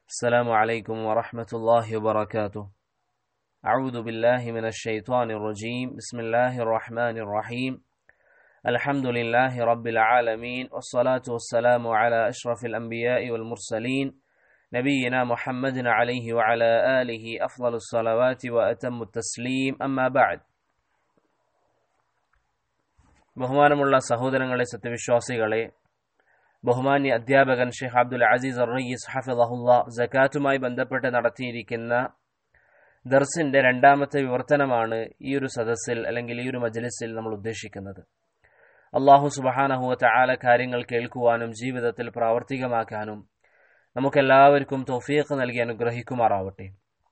السلام عليكم ورحمة الله وبركاته أعوذ بالله من الشيطان الرجيم بسم الله الرحمن الرحيم الحمد لله رب العالمين والصلاة والسلام على أشرف الأنبياء والمرسلين نبينا محمد عليه وعلى آله أفضل الصلوات وأتم التسليم أما بعد ബഹുമാനമുള്ള സഹോദരങ്ങളെ സത്യവിശ്വാസികളെ ബഹുമാന്യ അധ്യാപകൻ ഷെയ്ഖ് അബ്ദുൽ അസീസ് റയീസ് ഹഫിദഹുല്ല ജക്കാത്തുമായി ബന്ധപ്പെട്ട് നടത്തിയിരിക്കുന്ന ദർസിന്റെ രണ്ടാമത്തെ വിവർത്തനമാണ് ഈ ഒരു സദസ്സിൽ അല്ലെങ്കിൽ ഈ ഒരു മജ്ലിസിൽ നമ്മൾ ഉദ്ദേശിക്കുന്നത് അള്ളാഹു സുബഹാനഹുവ ആല കാര്യങ്ങൾ കേൾക്കുവാനും ജീവിതത്തിൽ പ്രാവർത്തികമാക്കാനും നമുക്കെല്ലാവർക്കും തൗഫീഖ് നൽകി അനുഗ്രഹിക്കുമാറാവട്ടെ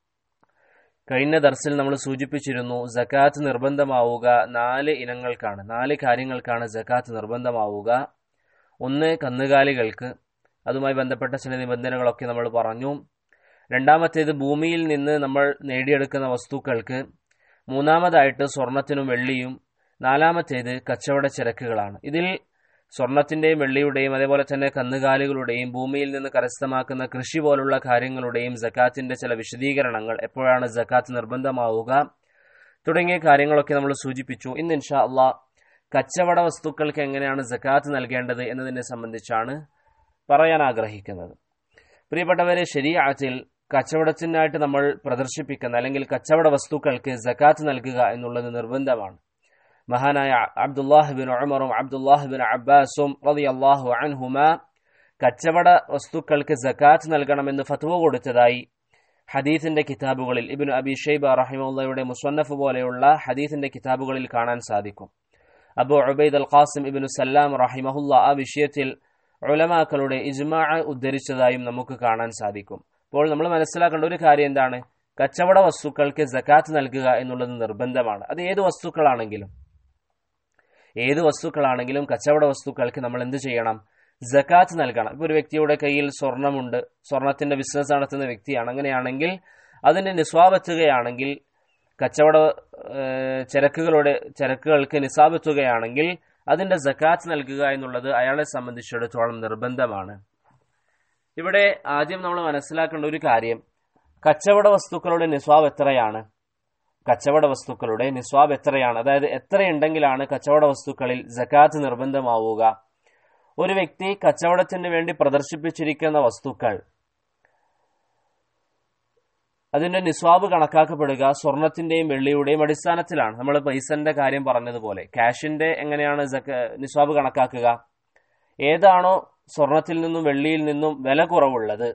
കഴിഞ്ഞ ദർസിൽ നമ്മൾ സൂചിപ്പിച്ചിരുന്നു ജക്കാത്ത് നിർബന്ധമാവുക നാല് ഇനങ്ങൾക്കാണ് നാല് കാര്യങ്ങൾക്കാണ് ജക്കാത്ത് നിർബന്ധമാവുക ഒന്ന് കന്നുകാലികൾക്ക് അതുമായി ബന്ധപ്പെട്ട ചില നിബന്ധനകളൊക്കെ നമ്മൾ പറഞ്ഞു രണ്ടാമത്തേത് ഭൂമിയിൽ നിന്ന് നമ്മൾ നേടിയെടുക്കുന്ന വസ്തുക്കൾക്ക് മൂന്നാമതായിട്ട് സ്വർണത്തിനും വെള്ളിയും നാലാമത്തേത് കച്ചവട ചരക്കുകളാണ് ഇതിൽ സ്വർണത്തിന്റെയും വെള്ളിയുടെയും അതേപോലെ തന്നെ കന്നുകാലികളുടെയും ഭൂമിയിൽ നിന്ന് കരസ്ഥമാക്കുന്ന കൃഷി പോലുള്ള കാര്യങ്ങളുടെയും ജക്കാത്തിന്റെ ചില വിശദീകരണങ്ങൾ എപ്പോഴാണ് ജക്കാത്ത് നിർബന്ധമാവുക തുടങ്ങിയ കാര്യങ്ങളൊക്കെ നമ്മൾ സൂചിപ്പിച്ചു ഇന്ന് ഇൻഷാ അള്ളാ കച്ചവട വസ്തുക്കൾക്ക് എങ്ങനെയാണ് ജക്കാത്ത് നൽകേണ്ടത് എന്നതിനെ സംബന്ധിച്ചാണ് പറയാൻ ആഗ്രഹിക്കുന്നത് പ്രിയപ്പെട്ടവരെ ശരിയാത്തിൽ കച്ചവടത്തിനായിട്ട് നമ്മൾ പ്രദർശിപ്പിക്കുന്ന അല്ലെങ്കിൽ കച്ചവട വസ്തുക്കൾക്ക് ജക്കാത്ത് നൽകുക എന്നുള്ളത് നിർബന്ധമാണ് മഹാനായ അബ്ദുല്ലാഹിബിൻ ഉമറും അബ്ദുല്ലാഹിബിൻ അബ്ബാസും റളിയല്ലാഹു അൻഹുമ കച്ചവട വസ്തുക്കൾക്ക് ജക്കാത്ത് നൽകണമെന്ന് ഫത്വ കൊടുത്തതായി ഹദീസിന്റെ കിതാബുകളിൽ ഇബിൻ അബി ഷൈബ റഹിമുള്ളയുടെ മുസന്നഫ് പോലെയുള്ള ഹദീസിന്റെ കിതാബുകളിൽ കാണാൻ സാധിക്കും Abu Ubaid al Qasim ibn Sallam റഹിമഹുല്ല ആ വിഷയത്തിൽ ഉലമാക്കളുടെ ഇജ്മാ ഉദ്ധരിച്ചതായും നമുക്ക് കാണാൻ സാധിക്കും അപ്പോൾ നമ്മൾ മനസ്സിലാക്കേണ്ട ഒരു കാര്യം എന്താണ് കച്ചവട വസ്തുക്കൾക്ക് ജക്കാത്ത് നൽകുക എന്നുള്ളത് നിർബന്ധമാണ് അത് ഏത് വസ്തുക്കളാണെങ്കിലും ഏത് വസ്തുക്കളാണെങ്കിലും കച്ചവട വസ്തുക്കൾക്ക് നമ്മൾ എന്ത് ചെയ്യണം ജക്കാത്ത് നൽകണം ഇപ്പൊ ഒരു വ്യക്തിയുടെ കയ്യിൽ സ്വർണമുണ്ട് സ്വർണത്തിന്റെ ബിസിനസ് നടത്തുന്ന വ്യക്തിയാണ് അങ്ങനെയാണെങ്കിൽ അതിന്റെ നിസ്വാബെത്തുകയാണെങ്കിൽ കച്ചവട ചരക്കുകളുടെ ചരക്കുകൾക്ക് നിസാബെത്തുകയാണെങ്കിൽ അതിന്റെ ജക്കാത്ത് നൽകുക എന്നുള്ളത് അയാളെ സംബന്ധിച്ചിടത്തോളം നിർബന്ധമാണ് ഇവിടെ ആദ്യം നമ്മൾ മനസ്സിലാക്കേണ്ട ഒരു കാര്യം കച്ചവട വസ്തുക്കളുടെ നിസ്വാബ് എത്രയാണ് കച്ചവട വസ്തുക്കളുടെ നിസ്വാബ് എത്രയാണ് അതായത് എത്രയുണ്ടെങ്കിലാണ് കച്ചവട വസ്തുക്കളിൽ ജക്കാത്ത് നിർബന്ധമാവുക ഒരു വ്യക്തി കച്ചവടത്തിന് വേണ്ടി പ്രദർശിപ്പിച്ചിരിക്കുന്ന വസ്തുക്കൾ അതിന്റെ നിസ്വാബ് കണക്കാക്കപ്പെടുക സ്വർണത്തിന്റെയും വെള്ളിയുടെയും അടിസ്ഥാനത്തിലാണ് നമ്മൾ പൈസന്റെ കാര്യം പറഞ്ഞതുപോലെ ക്യാഷിന്റെ എങ്ങനെയാണ് നിസ്വാബ് കണക്കാക്കുക ഏതാണോ സ്വർണത്തിൽ നിന്നും വെള്ളിയിൽ നിന്നും വില കുറവുള്ളത്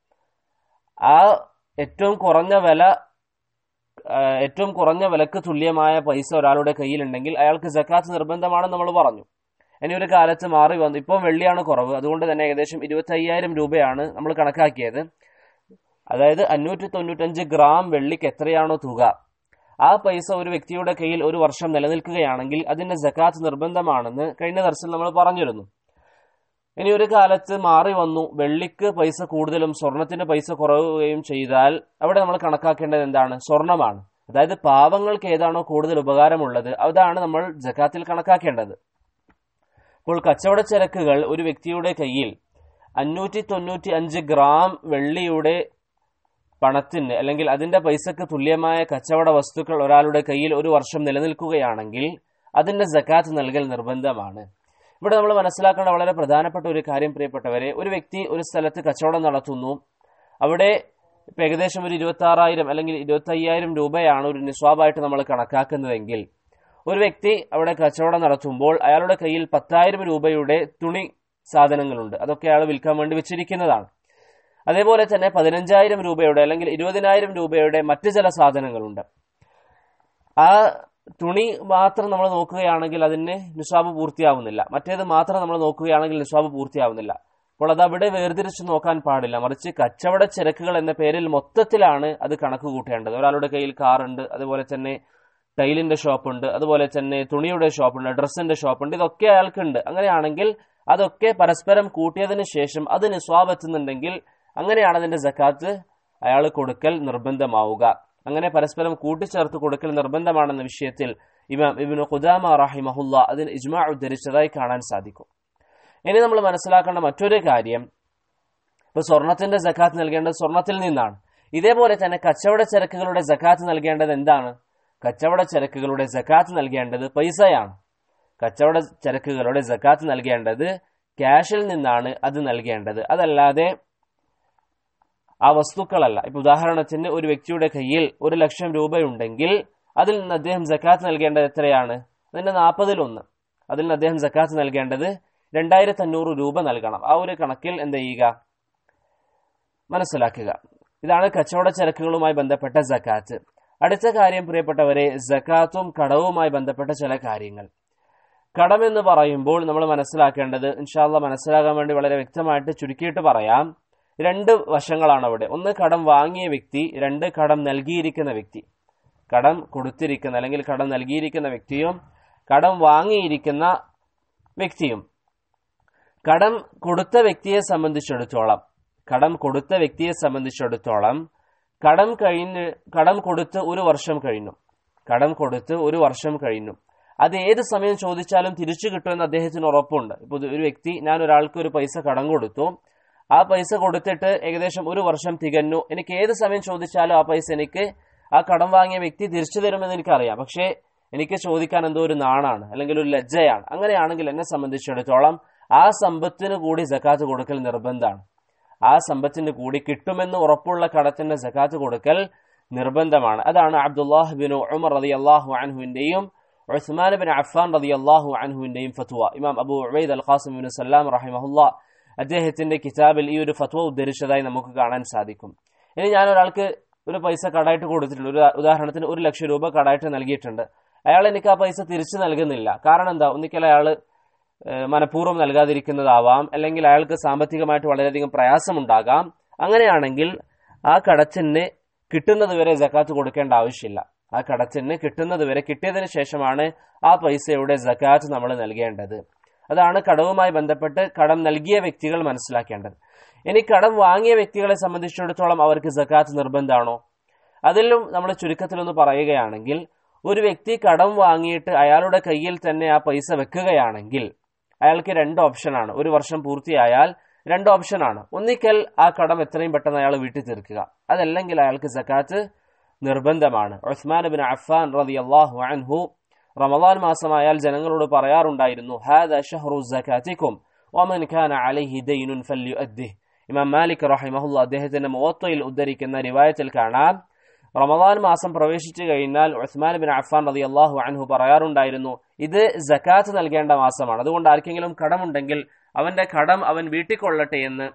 ആ ഏറ്റവും കുറഞ്ഞ വില ഏറ്റവും കുറഞ്ഞ വിലക്ക് തുല്യമായ പൈസ ഒരാളുടെ കയ്യിലുണ്ടെങ്കിൽ അയാൾക്ക് ജക്കാത്ത് നിർബന്ധമാണെന്ന് നമ്മൾ പറഞ്ഞു ഇനി ഒരു കാലത്ത് മാറി വന്നു ഇപ്പം വെള്ളിയാണ് കുറവ് അതുകൊണ്ട് തന്നെ ഏകദേശം ഇരുപത്തി അയ്യായിരം രൂപയാണ് നമ്മൾ കണക്കാക്കിയത് അതായത് അഞ്ഞൂറ്റി തൊണ്ണൂറ്റഞ്ച് ഗ്രാം വെള്ളിക്ക് എത്രയാണോ തുക ആ പൈസ ഒരു വ്യക്തിയുടെ കയ്യിൽ ഒരു വർഷം നിലനിൽക്കുകയാണെങ്കിൽ അതിന്റെ ജക്കാത്ത് നിർബന്ധമാണെന്ന് കഴിഞ്ഞ ദർശനം നമ്മൾ പറഞ്ഞിരുന്നു ഇനി ഒരു കാലത്ത് മാറി വന്നു വെള്ളിക്ക് പൈസ കൂടുതലും സ്വർണത്തിന് പൈസ കുറവുകയും ചെയ്താൽ അവിടെ നമ്മൾ കണക്കാക്കേണ്ടത് എന്താണ് സ്വർണമാണ് അതായത് പാവങ്ങൾക്ക് ഏതാണോ കൂടുതൽ ഉപകാരമുള്ളത് അതാണ് നമ്മൾ ജക്കാത്തിൽ കണക്കാക്കേണ്ടത് അപ്പോൾ കച്ചവട ചരക്കുകൾ ഒരു വ്യക്തിയുടെ കയ്യിൽ അഞ്ഞൂറ്റി തൊണ്ണൂറ്റി അഞ്ച് ഗ്രാം വെള്ളിയുടെ പണത്തിന് അല്ലെങ്കിൽ അതിന്റെ പൈസക്ക് തുല്യമായ കച്ചവട വസ്തുക്കൾ ഒരാളുടെ കയ്യിൽ ഒരു വർഷം നിലനിൽക്കുകയാണെങ്കിൽ അതിന്റെ ജക്കാത്ത് നൽകൽ നിർബന്ധമാണ് ഇവിടെ നമ്മൾ മനസ്സിലാക്കേണ്ട വളരെ പ്രധാനപ്പെട്ട ഒരു കാര്യം പ്രിയപ്പെട്ടവരെ ഒരു വ്യക്തി ഒരു സ്ഥലത്ത് കച്ചവടം നടത്തുന്നു അവിടെ ഇപ്പം ഏകദേശം ഒരു ഇരുപത്തി ആറായിരം അല്ലെങ്കിൽ ഇരുപത്തി അയ്യായിരം രൂപയാണ് ഒരു നിസ്വാബായിട്ട് നമ്മൾ കണക്കാക്കുന്നതെങ്കിൽ ഒരു വ്യക്തി അവിടെ കച്ചവടം നടത്തുമ്പോൾ അയാളുടെ കയ്യിൽ പത്തായിരം രൂപയുടെ തുണി സാധനങ്ങളുണ്ട് അതൊക്കെ അയാൾ വിൽക്കാൻ വേണ്ടി വെച്ചിരിക്കുന്നതാണ് അതേപോലെ തന്നെ പതിനഞ്ചായിരം രൂപയുടെ അല്ലെങ്കിൽ ഇരുപതിനായിരം രൂപയുടെ മറ്റു ചില സാധനങ്ങളുണ്ട് ആ തുണി മാത്രം നമ്മൾ നോക്കുകയാണെങ്കിൽ അതിന് നിസ്വാബ് പൂർത്തിയാവുന്നില്ല മറ്റേത് മാത്രം നമ്മൾ നോക്കുകയാണെങ്കിൽ നിസ്വാബ് പൂർത്തിയാവുന്നില്ല അപ്പോൾ അത് അവിടെ വേർതിരിച്ച് നോക്കാൻ പാടില്ല മറിച്ച് കച്ചവട ചരക്കുകൾ എന്ന പേരിൽ മൊത്തത്തിലാണ് അത് കണക്ക് കൂട്ടേണ്ടത് ഒരാളുടെ കയ്യിൽ കാറുണ്ട് അതുപോലെ തന്നെ ടൈലിന്റെ ഷോപ്പുണ്ട് അതുപോലെ തന്നെ തുണിയുടെ ഷോപ്പുണ്ട് ഡ്രസ്സിന്റെ ഷോപ്പുണ്ട് ഇതൊക്കെ അയാൾക്കുണ്ട് അങ്ങനെയാണെങ്കിൽ അതൊക്കെ പരസ്പരം കൂട്ടിയതിന് ശേഷം അത് നിസ്വാബ് എത്തുന്നുണ്ടെങ്കിൽ അങ്ങനെയാണ് അതിന്റെ ജക്കാത്ത് അയാൾ കൊടുക്കൽ നിർബന്ധമാവുക അങ്ങനെ പരസ്പരം കൂട്ടിച്ചേർത്ത് കൊടുക്കൽ നിർബന്ധമാണെന്ന വിഷയത്തിൽ ഇമാം ഇബിന് ഖുദാമ റഹിമഹുല്ല അതിന് ഇജ്മാ ഉദ്ധരിച്ചതായി കാണാൻ സാധിക്കും ഇനി നമ്മൾ മനസ്സിലാക്കേണ്ട മറ്റൊരു കാര്യം ഇപ്പൊ സ്വർണത്തിന്റെ ജക്കാത്ത് നൽകേണ്ടത് സ്വർണത്തിൽ നിന്നാണ് ഇതേപോലെ തന്നെ കച്ചവട ചരക്കുകളുടെ ജക്കാത്ത് നൽകേണ്ടത് എന്താണ് കച്ചവട ചരക്കുകളുടെ ജക്കാത്ത് നൽകേണ്ടത് പൈസയാണ് കച്ചവട ചരക്കുകളുടെ ജക്കാത്ത് നൽകേണ്ടത് ക്യാഷിൽ നിന്നാണ് അത് നൽകേണ്ടത് അതല്ലാതെ ആ വസ്തുക്കളല്ല ഇപ്പൊ ഉദാഹരണത്തിന് ഒരു വ്യക്തിയുടെ കയ്യിൽ ഒരു ലക്ഷം രൂപയുണ്ടെങ്കിൽ അതിൽ നിന്ന് അദ്ദേഹം ജക്കാത്ത് നൽകേണ്ടത് എത്രയാണ് അതിന്റെ നാൽപ്പതിലൊന്ന് അതിൽ നിന്ന് അദ്ദേഹം ജക്കാത്ത് നൽകേണ്ടത് രണ്ടായിരത്തി അഞ്ഞൂറ് രൂപ നൽകണം ആ ഒരു കണക്കിൽ എന്ത് ചെയ്യുക മനസ്സിലാക്കുക ഇതാണ് കച്ചവട ചരക്കുകളുമായി ബന്ധപ്പെട്ട ജക്കാത്ത് അടുത്ത കാര്യം പ്രിയപ്പെട്ടവരെ ജക്കാത്തും കടവുമായി ബന്ധപ്പെട്ട ചില കാര്യങ്ങൾ കടം എന്ന് പറയുമ്പോൾ നമ്മൾ മനസ്സിലാക്കേണ്ടത് ഇൻഷാല്ല മനസ്സിലാകാൻ വേണ്ടി വളരെ വ്യക്തമായിട്ട് ചുരുക്കിയിട്ട് പറയാം രണ്ട് വശങ്ങളാണ് അവിടെ ഒന്ന് കടം വാങ്ങിയ വ്യക്തി രണ്ട് കടം നൽകിയിരിക്കുന്ന വ്യക്തി കടം കൊടുത്തിരിക്കുന്ന അല്ലെങ്കിൽ കടം നൽകിയിരിക്കുന്ന വ്യക്തിയും കടം വാങ്ങിയിരിക്കുന്ന വ്യക്തിയും കടം കൊടുത്ത വ്യക്തിയെ സംബന്ധിച്ചിടത്തോളം കടം കൊടുത്ത വ്യക്തിയെ സംബന്ധിച്ചിടത്തോളം കടം കഴിഞ്ഞ് കടം കൊടുത്ത് ഒരു വർഷം കഴിഞ്ഞു കടം കൊടുത്ത് ഒരു വർഷം കഴിഞ്ഞു അത് ഏത് സമയം ചോദിച്ചാലും തിരിച്ചു കിട്ടുമെന്ന് അദ്ദേഹത്തിന് ഉറപ്പുണ്ട് ഇപ്പൊ ഒരു വ്യക്തി ഞാൻ ഒരാൾക്ക് ഒരു പൈസ കടം കൊടുത്തു ആ പൈസ കൊടുത്തിട്ട് ഏകദേശം ഒരു വർഷം തികഞ്ഞു എനിക്ക് ഏത് സമയം ചോദിച്ചാലും ആ പൈസ എനിക്ക് ആ കടം വാങ്ങിയ വ്യക്തി തിരിച്ചു തരുമെന്ന് എനിക്കറിയാം പക്ഷേ എനിക്ക് ചോദിക്കാൻ എന്തോ ഒരു നാണാണ് അല്ലെങ്കിൽ ഒരു ലജ്ജയാണ് അങ്ങനെയാണെങ്കിൽ എന്നെ സംബന്ധിച്ചിടത്തോളം ആ സമ്പത്തിന് കൂടി ജക്കാത്ത് കൊടുക്കൽ നിർബന്ധമാണ് ആ സമ്പത്തിന് കൂടി കിട്ടുമെന്ന് ഉറപ്പുള്ള കടത്തിന്റെ ജക്കാത്ത് കൊടുക്കൽ നിർബന്ധമാണ് അതാണ് അബ്ദുല്ലാഹ് ബിൻ ഉമർ റതി അള്ളാഹു അൻഹുവിന്റെയും ഉസ്മാൻ ബിൻ അഫ്ഫാൻ റതി അള്ളാഹു അൻഹുവിന്റെയും ഫത്വ ഇമാം Abu Ubaid al Qasim bin Salam റഹിമഹുല്ല അദ്ദേഹത്തിന്റെ കിതാബിൽ ഈ ഒരു ഫത്വ ഉദ്ധരിച്ചതായി നമുക്ക് കാണാൻ സാധിക്കും ഇനി ഞാൻ ഒരാൾക്ക് ഒരു പൈസ കടായിട്ട് കൊടുത്തിട്ടുണ്ട് ഒരു ഉദാഹരണത്തിന് ഒരു ലക്ഷം രൂപ കടായിട്ട് നൽകിയിട്ടുണ്ട് അയാൾ എനിക്ക് ആ പൈസ തിരിച്ചു നൽകുന്നില്ല കാരണം എന്താ ഒന്നിക്കൽ അയാൾ മനഃപൂർവ്വം നൽകാതിരിക്കുന്നതാവാം അല്ലെങ്കിൽ അയാൾക്ക് സാമ്പത്തികമായിട്ട് വളരെയധികം പ്രയാസമുണ്ടാകാം അങ്ങനെയാണെങ്കിൽ ആ കടത്തിന് കിട്ടുന്നത് വരെ ജക്കാത്ത് കൊടുക്കേണ്ട ആവശ്യമില്ല ആ കടത്തിന് കിട്ടുന്നത് വരെ കിട്ടിയതിന് ശേഷമാണ് ആ പൈസയുടെ ജക്കാത്ത് നമ്മൾ നൽകേണ്ടത് അതാണ് കടവുമായി ബന്ധപ്പെട്ട് കടം നൽകിയ വ്യക്തികൾ മനസ്സിലാക്കേണ്ടത് ഇനി കടം വാങ്ങിയ വ്യക്തികളെ സംബന്ധിച്ചിടത്തോളം അവർക്ക് ജക്കാത്ത് നിർബന്ധമാണോ അതിലും നമ്മൾ ചുരുക്കത്തിലൊന്ന് പറയുകയാണെങ്കിൽ ഒരു വ്യക്തി കടം വാങ്ങിയിട്ട് അയാളുടെ കയ്യിൽ തന്നെ ആ പൈസ വെക്കുകയാണെങ്കിൽ അയാൾക്ക് രണ്ട് ഓപ്ഷനാണ് ഒരു വർഷം പൂർത്തിയായാൽ രണ്ട് ഓപ്ഷനാണ് ഒന്നിക്കൽ ആ കടം എത്രയും പെട്ടെന്ന് അയാൾ വീട്ടിൽ തീർക്കുക അതല്ലെങ്കിൽ അയാൾക്ക് സക്കാത്ത് നിർബന്ധമാണ് ഉസ്മാൻ ബിൻ അഫ്ഫാൻ റതി അള്ളാഹു അൻഹു റമദാൻ മാസമായാൽ ജനങ്ങളോട് പറയാറുണ്ടായിരുന്നു ഹാദ ഷഹ്റു സക്കാത്തിക്കും ഒമൻ ഖാന അലൈഹി ദൈനുൻ ഫല്യുഅദ്ദിഹ് ഇമാം മാലിക് റഹിമഹുല്ല അദ്ദേഹത്തിന്റെ മുവത്തയിൽ ഉദ്ധരിക്കുന്ന റിവായത്തിൽ കാണാം റമദാൻ മാസം പ്രവേശിച്ചു കഴിഞ്ഞാൽ ഉസ്മാൻ ബിൻ അഫ്ഫാൻ റതി അള്ളാഹു അൻഹു പറയാറുണ്ടായിരുന്നു ഇത് ജക്കാത്ത് നൽകേണ്ട മാസമാണ് അതുകൊണ്ട് ആർക്കെങ്കിലും കടമുണ്ടെങ്കിൽ അവന്റെ കടം അവൻ വീട്ടിക്കൊള്ളട്ടെ എന്ന്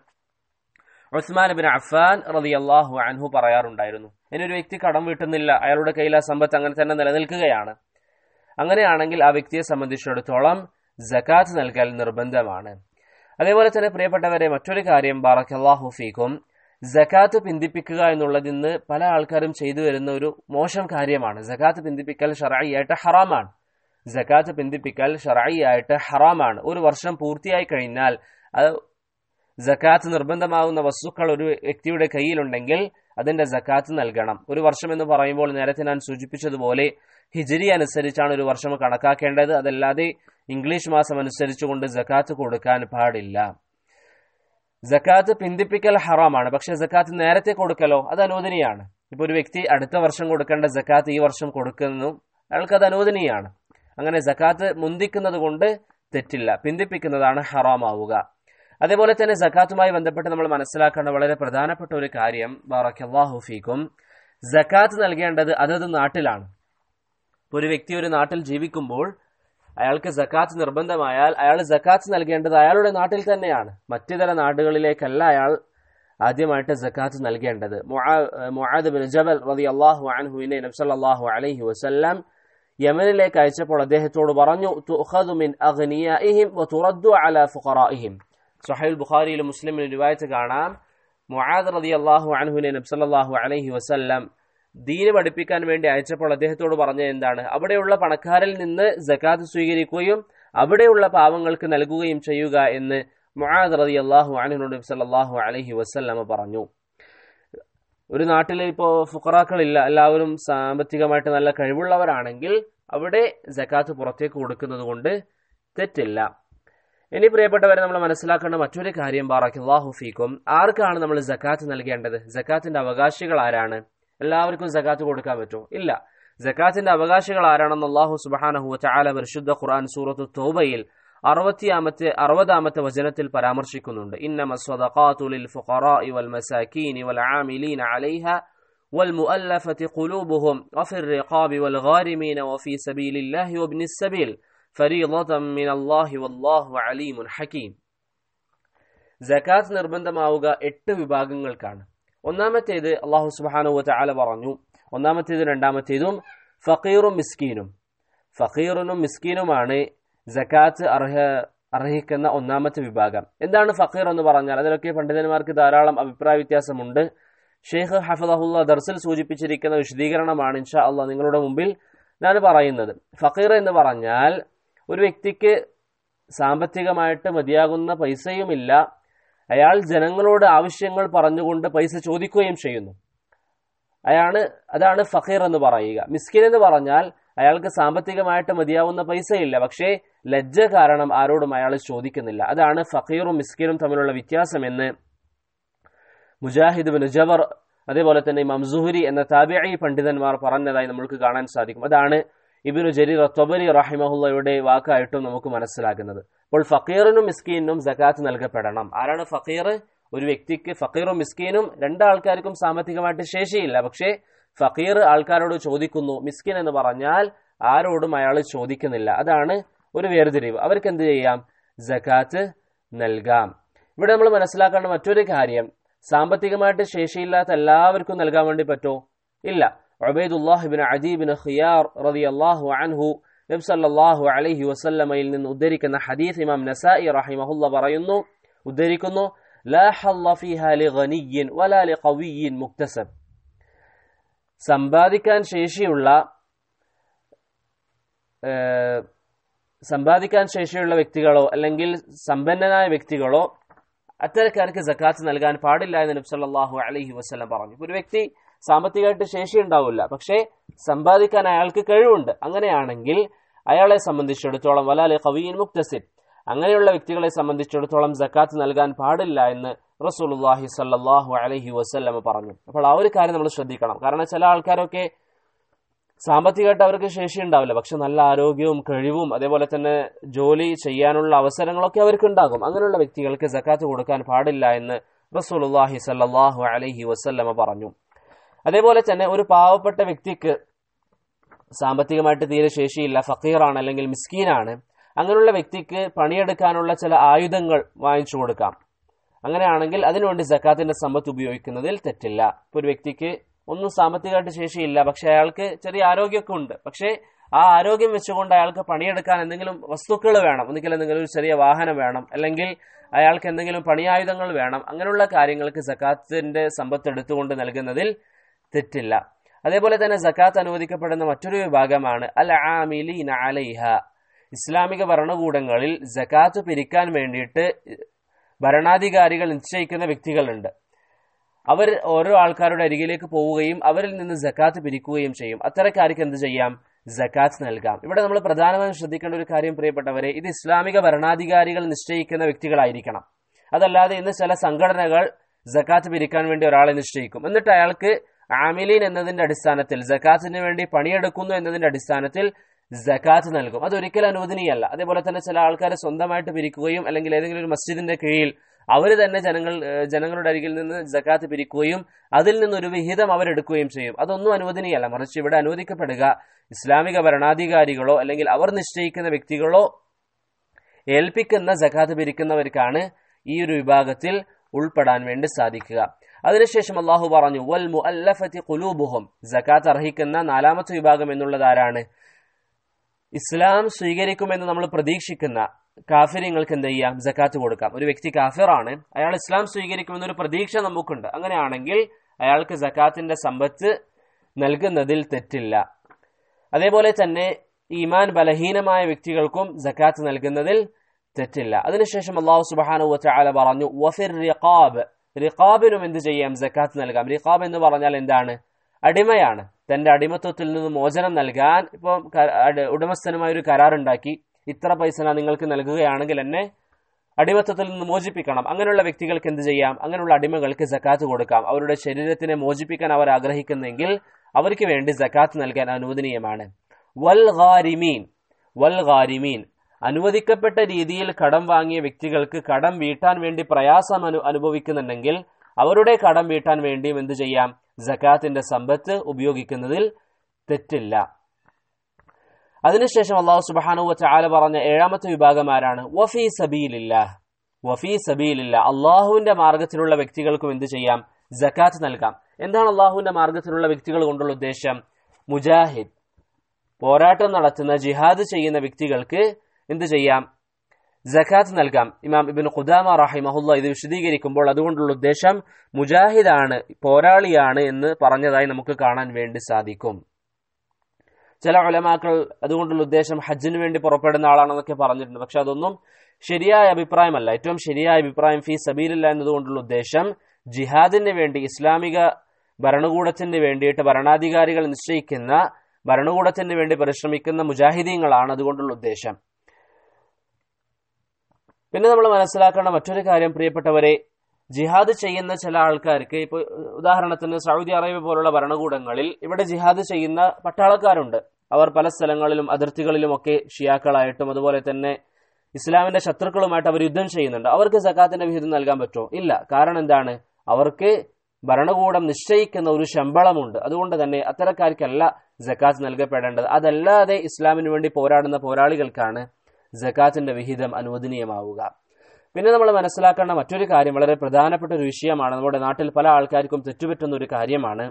ഉസ്മാൻ ബിൻ അഫ്ഫാൻ റതി അള്ളാഹു അൻഹു പറയാറുണ്ടായിരുന്നു ഇനി ഒരു വ്യക്തി കടം വീട്ടുന്നില്ല അയാളുടെ കയ്യിൽ ആ സമ്പത്ത് അങ്ങനെ തന്നെ നിലനിൽക്കുകയാണ് അങ്ങനെയാണെങ്കിൽ ആ വ്യക്തിയെ സംബന്ധിച്ചിടത്തോളം ജക്കാത്ത് നൽകൽ നിർബന്ധമാണ് അതേപോലെ തന്നെ പ്രിയപ്പെട്ടവരെ മറ്റൊരു കാര്യം ബാറക്കല്ലാഹു ഫീക്കും ജക്കാത്ത് പിന്തിപ്പിക്കുക എന്നുള്ളത് ഇന്ന് പല ആൾക്കാരും ചെയ്തു വരുന്ന ഒരു മോശം കാര്യമാണ് ജക്കാത്ത് പിന്തിപ്പിക്കൽ ഷറായിയായിട്ട് ഹറാമാണ് ജക്കാത്ത് പിന്തിപ്പിക്കൽ ഷറായിയായിട്ട് ഹറാമാണ് ഒരു വർഷം പൂർത്തിയായി കഴിഞ്ഞാൽ അത് ജക്കാത്ത് നിർബന്ധമാകുന്ന വസ്തുക്കൾ ഒരു വ്യക്തിയുടെ കയ്യിലുണ്ടെങ്കിൽ അതിന്റെ ജക്കാത്ത് നൽകണം ഒരു വർഷം എന്ന് പറയുമ്പോൾ നേരത്തെ ഞാൻ സൂചിപ്പിച്ചതുപോലെ ഹിജരി അനുസരിച്ചാണ് ഒരു വർഷം കണക്കാക്കേണ്ടത് അതല്ലാതെ ഇംഗ്ലീഷ് മാസം അനുസരിച്ചുകൊണ്ട് ജക്കാത്ത് കൊടുക്കാൻ പാടില്ല ജക്കാത്ത് പിന്തിപ്പിക്കൽ ഹറാമാണ് പക്ഷെ ജക്കാത്ത് നേരത്തെ കൊടുക്കലോ അത് അനുവദനീയാണ് ഇപ്പൊ ഒരു വ്യക്തി അടുത്ത വർഷം കൊടുക്കേണ്ട ജക്കാത്ത് ഈ വർഷം കൊടുക്കുന്നു അയാൾക്ക് അത് അനുവദനീയാണ് അങ്ങനെ ജക്കാത്ത് മുന്തിക്കുന്നത് കൊണ്ട് തെറ്റില്ല പിന്തിപ്പിക്കുന്നതാണ് ഹറാമാവുക അതേപോലെ തന്നെ ജക്കാത്തുമായി ബന്ധപ്പെട്ട് നമ്മൾ മനസ്സിലാക്കേണ്ട വളരെ പ്രധാനപ്പെട്ട ഒരു കാര്യം ബാറക്കല്ലാഹുഫീക്കും ജക്കാത്ത് നൽകേണ്ടത് അതത് നാട്ടിലാണ് ഒരു വ്യക്തി ഒരു നാട്ടിൽ ജീവിക്കുമ്പോൾ അയാൾക്ക് ജക്കാത്ത് നിർബന്ധമായാൽ അയാൾ ജക്കാത്ത് നൽകേണ്ടത് അയാളുടെ നാട്ടിൽ തന്നെയാണ് മറ്റു ചില നാടുകളിലേക്കല്ല അയാൾ ആദ്യമായിട്ട് ജക്കാത്ത് നൽകേണ്ടത് മുആദ് ബിൻ ജബൽ റതി അള്ളാഹു അൻഹുവിനെ നബ്സല്ലാഹു അലൈഹി വസല്ലം യമനിലേക്ക് അയച്ചപ്പോൾ അദ്ദേഹത്തോട് പറഞ്ഞു തുഖദു മിൻ അഗ്നിയാഇഹിം വതുറദ്ദു അലാ ഫുഖറാഇഹിം സുഹൈൽ ബുഖാരിയിലും മുസ്ലിമിലും റിവായത്ത് കാണാം മുആദ് റതി അള്ളാഹു അൻഹുവിനെ നബ്സല്ലാഹു അലൈഹി വസല്ലം ദീന് പഠിപ്പിക്കാൻ വേണ്ടി അയച്ചപ്പോൾ അദ്ദേഹത്തോട് പറഞ്ഞത് എന്താണ് അവിടെയുള്ള പണക്കാരിൽ നിന്ന് ജക്കാത്ത് സ്വീകരിക്കുകയും അവിടെയുള്ള പാവങ്ങൾക്ക് നൽകുകയും ചെയ്യുക എന്ന് മുആദ് റതി അള്ളാഹു അനഹുനോട് സല്ലാഹു അലഹി വസ്ല്ലമ പറഞ്ഞു ഒരു നാട്ടിൽ ഇപ്പോൾ ഫുക്കറാക്കളില്ല എല്ലാവരും സാമ്പത്തികമായിട്ട് നല്ല കഴിവുള്ളവരാണെങ്കിൽ അവിടെ ജക്കാത്ത് പുറത്തേക്ക് കൊടുക്കുന്നത് കൊണ്ട് തെറ്റില്ല ഇനി പ്രിയപ്പെട്ടവരെ നമ്മൾ മനസ്സിലാക്കേണ്ട മറ്റൊരു കാര്യം ബാറക്കില്ലാഹു ഫീക്കും ആർക്കാണ് നമ്മൾ ജക്കാത്ത് നൽകേണ്ടത് ജക്കാത്തിന്റെ അവകാശികൾ ആരാണ് എല്ലാവർക്കും ജക്കാത്ത് കൊടുക്കാൻ പറ്റുമോ ഇല്ല ജക്കാത്തിന്റെ അവകാശികൾ ആരാണെന്ന് അള്ളാഹു സുബാനഹു ചാല പരിശുദ്ധ ഖുർആൻ സൂറത്ത് തോബയിൽ അറുപത്തിയാമത്തെ അറുപതാമത്തെ വചനത്തിൽ പരാമർശിക്കുന്നുണ്ട് ഇന്നമ സ്വദഖാതു ലിൽ ഫുഖറാഇ വൽ മസാകീനി വൽ ആമിലീന അലൈഹ والمؤلفة قلوبهم وفي الرقاب والغارمين وفي سبيل الله وابن السبيل فريضة من الله والله عليم حكيم ജക്കാത്ത് നിർബന്ധമാവുക എട്ട് വിഭാഗങ്ങൾക്കാണ് ഒന്നാമത്തേത് അള്ളാഹു സുബാനുവ ചാല പറഞ്ഞു ഒന്നാമത്തേതും രണ്ടാമത്തേതും ഫക്കീറും മിസ്കീനും ഫക്കീറിനും മിസ്കീനുമാണ് ജക്കാത്ത് അർഹ അർഹിക്കുന്ന ഒന്നാമത്തെ വിഭാഗം എന്താണ് ഫക്കീർ എന്ന് പറഞ്ഞാൽ അതിലൊക്കെ പണ്ഡിതന്മാർക്ക് ധാരാളം അഭിപ്രായ വ്യത്യാസമുണ്ട് ഷെയ്ഖ് ഹഫദഹുല്ല ദർസിൽ സൂചിപ്പിച്ചിരിക്കുന്ന വിശദീകരണമാണ് ഇൻഷാ അള്ളാഹ് നിങ്ങളുടെ മുമ്പിൽ ഞാൻ പറയുന്നത് ഫക്കീർ എന്ന് പറഞ്ഞാൽ ഒരു വ്യക്തിക്ക് സാമ്പത്തികമായിട്ട് മതിയാകുന്ന പൈസയുമില്ല അയാൾ ജനങ്ങളോട് ആവശ്യങ്ങൾ പറഞ്ഞുകൊണ്ട് പൈസ ചോദിക്കുകയും ചെയ്യുന്നു അയാള് അതാണ് ഫക്കീർ എന്ന് പറയുക മിസ്കിൻ എന്ന് പറഞ്ഞാൽ അയാൾക്ക് സാമ്പത്തികമായിട്ട് മതിയാവുന്ന പൈസയില്ല പക്ഷേ ലജ്ജ കാരണം ആരോടും അയാൾ ചോദിക്കുന്നില്ല അതാണ് ഫക്കീറും മിസ്കിനും തമ്മിലുള്ള വ്യത്യാസം എന്ന് മുജാഹിദ് ബിൻ ജബർ അതേപോലെ തന്നെ ഇമാം സുഹരി എന്ന താബിഈ പണ്ഡിതന്മാർ പറഞ്ഞതായി നമുക്ക് കാണാൻ സാധിക്കും അതാണ് ഇബിനു ജരീർ തൊബരി റഹിമഹുല്ലയുടെ വാക്കായിട്ടും നമുക്ക് മനസ്സിലാക്കുന്നത് അപ്പോൾ ഫക്കീറിനും മിസ്കീനും ജക്കാത്ത് നൽകപ്പെടണം ആരാണ് ഫക്കീർ ഒരു വ്യക്തിക്ക് ഫക്കീറും മിസ്കീനും രണ്ടാൾക്കാർക്കും സാമ്പത്തികമായിട്ട് ശേഷിയില്ല പക്ഷേ ഫക്കീർ ആൾക്കാരോട് ചോദിക്കുന്നു മിസ്കിൻ എന്ന് പറഞ്ഞാൽ ആരോടും അയാൾ ചോദിക്കുന്നില്ല അതാണ് ഒരു വേർതിരിവ് അവർക്ക് എന്ത് ചെയ്യാം ജക്കാത്ത് നൽകാം ഇവിടെ നമ്മൾ മനസ്സിലാക്കേണ്ട മറ്റൊരു കാര്യം സാമ്പത്തികമായിട്ട് ശേഷിയില്ലാത്ത എല്ലാവർക്കും നൽകാൻ വേണ്ടി പറ്റോ ഇല്ല ഉബൈദുല്ലാഹിബിൻ അജീബിൻ ഖിയാർ റളിയല്ലാഹു അൻഹു നബി സല്ലല്ലാഹു അലൈഹി വസല്ലമയിൽ നിന്ന് ഉദ്ധരിക്കുന്ന ഹദീസ് ഇമാം നസായി റഹിമഹുല്ല പറയുന്നു ഉദ്ധരിക്കുന്നു ലാ ഹല്ല ഫീഹാ ലിഗനിയ്യിൻ വലാ ലിഖവിയ്യിൻ മുക്തസബ് സമ്പാദിക്കാൻ ശേഷിയുള്ള സമ്പാദിക്കാൻ ശേഷിയുള്ള വ്യക്തികളോ അല്ലെങ്കിൽ സമ്പന്നനായ വ്യക്തികളോ അത്തരക്കാർക്ക് ജക്കാത്ത് നൽകാൻ പാടില്ല എന്ന് നബി സല്ലല്ലാഹു അലൈഹി വസല്ലം പറഞ്ഞു ഒരു വ്യക്തി സാമ്പത്തികമായിട്ട് ശേഷി ഉണ്ടാവില്ല പക്ഷേ സമ്പാദിക്കാൻ അയാൾക്ക് കഴിവുണ്ട് അങ്ങനെയാണെങ്കിൽ അയാളെ സംബന്ധിച്ചിടത്തോളം വലാലെ കവിയൻ മുക്തസിൻ അങ്ങനെയുള്ള വ്യക്തികളെ സംബന്ധിച്ചിടത്തോളം ജക്കാത്ത് നൽകാൻ പാടില്ല എന്ന് റസൂലുള്ളാഹി സല്ലല്ലാഹു അലൈഹി വസല്ലം പറഞ്ഞു അപ്പോൾ ആ ഒരു കാര്യം നമ്മൾ ശ്രദ്ധിക്കണം കാരണം ചില ആൾക്കാരൊക്കെ സാമ്പത്തികമായിട്ട് അവർക്ക് ശേഷി ഉണ്ടാവില്ല പക്ഷെ നല്ല ആരോഗ്യവും കഴിവും അതേപോലെ തന്നെ ജോലി ചെയ്യാനുള്ള അവസരങ്ങളൊക്കെ അവർക്ക് ഉണ്ടാകും അങ്ങനെയുള്ള വ്യക്തികൾക്ക് ജക്കാത്ത് കൊടുക്കാൻ പാടില്ല എന്ന് റസൂലുള്ളാഹി സല്ലല്ലാഹു അലൈഹി വസല്ലമ പറഞ്ഞു അതേപോലെ തന്നെ ഒരു പാവപ്പെട്ട വ്യക്തിക്ക് സാമ്പത്തികമായിട്ട് തീരെ ശേഷിയില്ല ഫക്കീറാണ് അല്ലെങ്കിൽ മിസ്കീനാണ് അങ്ങനെയുള്ള വ്യക്തിക്ക് പണിയെടുക്കാനുള്ള ചില ആയുധങ്ങൾ വാങ്ങിച്ചു കൊടുക്കാം അങ്ങനെയാണെങ്കിൽ അതിനുവേണ്ടി ജക്കാത്തിന്റെ സമ്പത്ത് ഉപയോഗിക്കുന്നതിൽ തെറ്റില്ല ഇപ്പൊ ഒരു വ്യക്തിക്ക് ഒന്നും സാമ്പത്തികമായിട്ട് ശേഷിയില്ല പക്ഷെ അയാൾക്ക് ചെറിയ ആരോഗ്യമൊക്കെ ഉണ്ട് പക്ഷേ ആ ആരോഗ്യം വെച്ചുകൊണ്ട് അയാൾക്ക് പണിയെടുക്കാൻ എന്തെങ്കിലും വസ്തുക്കൾ വേണം ഒന്നുകിൽ എന്തെങ്കിലും ഒരു ചെറിയ വാഹനം വേണം അല്ലെങ്കിൽ അയാൾക്ക് എന്തെങ്കിലും പണിയായുധങ്ങൾ വേണം അങ്ങനെയുള്ള കാര്യങ്ങൾക്ക് സക്കാത്തിന്റെ സമ്പത്ത് എടുത്തുകൊണ്ട് നൽകുന്നതിൽ തെറ്റില്ല അതേപോലെ തന്നെ സക്കാത്ത് അനുവദിക്കപ്പെടുന്ന മറ്റൊരു വിഭാഗമാണ് അൽ ആമിലീന അലൈഹ ഇസ്ലാമിക ഭരണകൂടങ്ങളിൽ ജക്കാത്ത് പിരിക്കാൻ വേണ്ടിയിട്ട് ഭരണാധികാരികൾ നിശ്ചയിക്കുന്ന വ്യക്തികളുണ്ട് അവർ ഓരോ ആൾക്കാരുടെ അരികിലേക്ക് പോവുകയും അവരിൽ നിന്ന് ജക്കാത്ത് പിരിക്കുകയും ചെയ്യും അത്തരക്കാർക്ക് എന്ത് ചെയ്യാം ജക്കാത്ത് നൽകാം ഇവിടെ നമ്മൾ പ്രധാനമായും ശ്രദ്ധിക്കേണ്ട ഒരു കാര്യം പ്രിയപ്പെട്ടവരെ ഇത് ഇസ്ലാമിക ഭരണാധികാരികൾ നിശ്ചയിക്കുന്ന വ്യക്തികളായിരിക്കണം അതല്ലാതെ ഇന്ന് ചില സംഘടനകൾ ജക്കാത്ത് പിരിക്കാൻ വേണ്ടി ഒരാളെ നിശ്ചയിക്കും എന്നിട്ട് അയാൾക്ക് ആമിലീൻ എന്നതിന്റെ അടിസ്ഥാനത്തിൽ ജക്കാത്തിന് വേണ്ടി പണിയെടുക്കുന്നു എന്നതിന്റെ അടിസ്ഥാനത്തിൽ ജക്കാത്ത് നൽകും അതൊരിക്കലും അനുവദനീയല്ല അതേപോലെ തന്നെ ചില ആൾക്കാരെ സ്വന്തമായിട്ട് പിരിക്കുകയും അല്ലെങ്കിൽ ഏതെങ്കിലും ഒരു മസ്ജിദിന്റെ കീഴിൽ അവർ തന്നെ ജനങ്ങൾ ജനങ്ങളുടെ അരികിൽ നിന്ന് ജക്കാത്ത് പിരിക്കുകയും അതിൽ നിന്നൊരു വിഹിതം അവരെടുക്കുകയും ചെയ്യും അതൊന്നും അനുവദനീയല്ല മറിച്ച് ഇവിടെ അനുവദിക്കപ്പെടുക ഇസ്ലാമിക ഭരണാധികാരികളോ അല്ലെങ്കിൽ അവർ നിശ്ചയിക്കുന്ന വ്യക്തികളോ ഏൽപ്പിക്കുന്ന ജക്കാത്ത് പിരിക്കുന്നവർക്കാണ് ഈ ഒരു വിഭാഗത്തിൽ ഉൾപ്പെടാൻ വേണ്ടി സാധിക്കുക അതിനുശേഷം അള്ളാഹു പറഞ്ഞു വൽ മുഅല്ലഫത്തി ഖുലൂബുഹും ജക്കാത്ത് അർഹിക്കുന്ന നാലാമത്തെ വിഭാഗം എന്നുള്ളത് ആരാണ് ഇസ്ലാം സ്വീകരിക്കുമെന്ന് നമ്മൾ പ്രതീക്ഷിക്കുന്ന കാഫിര്യങ്ങൾക്ക് എന്ത് ചെയ്യാം ജക്കാത്ത് കൊടുക്കാം ഒരു വ്യക്തി കാഫിറാണ് അയാൾ ഇസ്ലാം സ്വീകരിക്കുമെന്നൊരു പ്രതീക്ഷ നമുക്കുണ്ട് അങ്ങനെയാണെങ്കിൽ അയാൾക്ക് ജക്കാത്തിന്റെ സമ്പത്ത് നൽകുന്നതിൽ തെറ്റില്ല അതേപോലെ തന്നെ ഈമാൻ ബലഹീനമായ വ്യക്തികൾക്കും ജക്കാത്ത് നൽകുന്നതിൽ തെറ്റില്ല അതിനുശേഷം അള്ളാഹു സുബാനു വച്ചാല പറഞ്ഞു വഫിർ റിഖാബ് റിഖാബിനും എന്ത് ചെയ്യാം ജക്കാത്ത് നൽകാം റിഖാബ് എന്ന് പറഞ്ഞാൽ എന്താണ് അടിമയാണ് തന്റെ അടിമത്വത്തിൽ നിന്ന് മോചനം നൽകാൻ ഇപ്പോൾ ഉടമസ്ഥനുമായ ഒരു കരാറുണ്ടാക്കി ഇത്ര പൈസ ഞാൻ നിങ്ങൾക്ക് നൽകുകയാണെങ്കിൽ എന്നെ അടിമത്തത്തിൽ നിന്ന് മോചിപ്പിക്കണം അങ്ങനെയുള്ള വ്യക്തികൾക്ക് എന്ത് ചെയ്യാം അങ്ങനെയുള്ള അടിമകൾക്ക് ജക്കാത്ത് കൊടുക്കാം അവരുടെ ശരീരത്തിനെ മോചിപ്പിക്കാൻ അവർ ആഗ്രഹിക്കുന്നെങ്കിൽ അവർക്ക് വേണ്ടി ജക്കാത്ത് നൽകാൻ അനുവദനീയമാണ് വൽ ഗാരിമീൻ വൽ ഗാരിമീൻ അനുവദിക്കപ്പെട്ട രീതിയിൽ കടം വാങ്ങിയ വ്യക്തികൾക്ക് കടം വീട്ടാൻ വേണ്ടി പ്രയാസം അനു അനുഭവിക്കുന്നുണ്ടെങ്കിൽ അവരുടെ കടം വീട്ടാൻ വേണ്ടിയും എന്ത് ചെയ്യാം ജക്കാത്തിന്റെ സമ്പത്ത് ഉപയോഗിക്കുന്നതിൽ തെറ്റില്ല അതിനുശേഷം അള്ളാഹു സുബാനു ചാല പറഞ്ഞ ഏഴാമത്തെ വിഭാഗം ആരാണ് വഫീ സബീലില്ല വഫീ സബീലില്ല അള്ളാഹുവിന്റെ മാർഗത്തിലുള്ള വ്യക്തികൾക്കും എന്ത് ചെയ്യാം ജക്കാത്ത് നൽകാം എന്താണ് അള്ളാഹുവിന്റെ മാർഗത്തിലുള്ള വ്യക്തികൾ കൊണ്ടുള്ള ഉദ്ദേശം മുജാഹിദ് പോരാട്ടം നടത്തുന്ന ജിഹാദ് ചെയ്യുന്ന വ്യക്തികൾക്ക് എന്ത് ചെയ്യാം ജക്കാത്ത് നൽകാം ഇമാം ഇബിൻ ഖുദാമ റഹിമഹുല്ല ഇത് വിശദീകരിക്കുമ്പോൾ അതുകൊണ്ടുള്ള ഉദ്ദേശം മുജാഹിദാണ് പോരാളിയാണ് എന്ന് പറഞ്ഞതായി നമുക്ക് കാണാൻ വേണ്ടി സാധിക്കും ചില ഉലമാക്കൾ അതുകൊണ്ടുള്ള ഉദ്ദേശം ഹജ്ജിന് വേണ്ടി പുറപ്പെടുന്ന ആളാണെന്നൊക്കെ പറഞ്ഞിട്ടുണ്ട് പക്ഷെ അതൊന്നും ശരിയായ അഭിപ്രായമല്ല ഏറ്റവും ശരിയായ അഭിപ്രായം ഫീ സബീലില്ല എന്നതുകൊണ്ടുള്ള ഉദ്ദേശം ജിഹാദിന് വേണ്ടി ഇസ്ലാമിക ഭരണകൂടത്തിന് വേണ്ടിയിട്ട് ഭരണാധികാരികൾ നിശ്ചയിക്കുന്ന ഭരണകൂടത്തിന് വേണ്ടി പരിശ്രമിക്കുന്ന മുജാഹിദീങ്ങളാണ് അതുകൊണ്ടുള്ള ഉദ്ദേശം പിന്നെ നമ്മൾ മനസ്സിലാക്കേണ്ട മറ്റൊരു കാര്യം പ്രിയപ്പെട്ടവരെ ജിഹാദ് ചെയ്യുന്ന ചില ആൾക്കാർക്ക് ഇപ്പോൾ ഉദാഹരണത്തിന് സൗദി അറേബ്യ പോലുള്ള ഭരണകൂടങ്ങളിൽ ഇവിടെ ജിഹാദ് ചെയ്യുന്ന പട്ടാളക്കാരുണ്ട് അവർ പല സ്ഥലങ്ങളിലും അതിർത്തികളിലും ഒക്കെ ഷിയാക്കളായിട്ടും അതുപോലെ തന്നെ ഇസ്ലാമിന്റെ ശത്രുക്കളുമായിട്ട് അവർ യുദ്ധം ചെയ്യുന്നുണ്ട് അവർക്ക് സക്കാത്തിന്റെ വിഹിതം നൽകാൻ പറ്റുമോ ഇല്ല കാരണം എന്താണ് അവർക്ക് ഭരണകൂടം നിശ്ചയിക്കുന്ന ഒരു ശമ്പളമുണ്ട് അതുകൊണ്ട് തന്നെ അത്തരക്കാർക്കല്ല ജക്കാത്ത് നൽകപ്പെടേണ്ടത് അതല്ലാതെ ഇസ്ലാമിന് വേണ്ടി പോരാടുന്ന പോരാളികൾക്കാണ് ജക്കാത്തിന്റെ വിഹിതം അനുവദനീയമാവുക പിന്നെ നമ്മൾ മനസ്സിലാക്കേണ്ട മറ്റൊരു കാര്യം വളരെ പ്രധാനപ്പെട്ട ഒരു വിഷയമാണ് നമ്മുടെ നാട്ടിൽ പല ആൾക്കാർക്കും തെറ്റുപറ്റുന്ന ഒരു കാര്യമാണ്